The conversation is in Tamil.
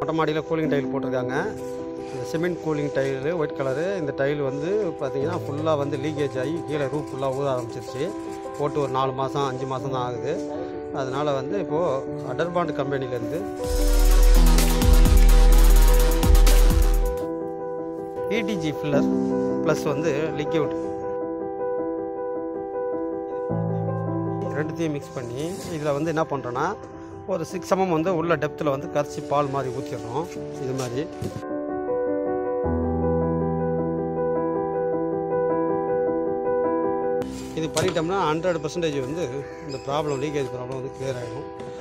மொட்டை மாடியில் கூலிங் டைல் போட்டிருக்காங்க இந்த cement cooling tile white colour இந்த டைல் வந்து பார்த்தீங்கன்னா ஃபுல்லாக வந்து லீக்கேஜ் ஆகி கீழே ரூப் ஃபுல்லாக ஊத ஆரம்பிச்சிருச்சு போட்டு ஒரு நாலு மாதம் அஞ்சு மாதம் தான் ஆகுது அதனால் வந்து இப்போது அடர்பாண்ட் கம்பெனிலேருந்து பிடிஜி ஃபில்லர் ப்ளஸ் வந்து லிக்யூட் ரெண்டுத்தையும் மிக்ஸ் பண்ணி இதில் வந்து என்ன பண்ணுறோன்னா ஒரு சிக்ஸ் எம்எம் வந்து உள்ள டெப்த்தில் வந்து கரைச்சி பால் மாதிரி ஊற்றிடுறோம் இது மாதிரி இது பண்ணிட்டோம்னா ஹண்ட்ரட் பர்சன்டேஜ் வந்து இந்த ப்ராப்ளம் லீக்கேஜ் ப்ராப்ளம் வந்து கிளியர் ஆகிடும்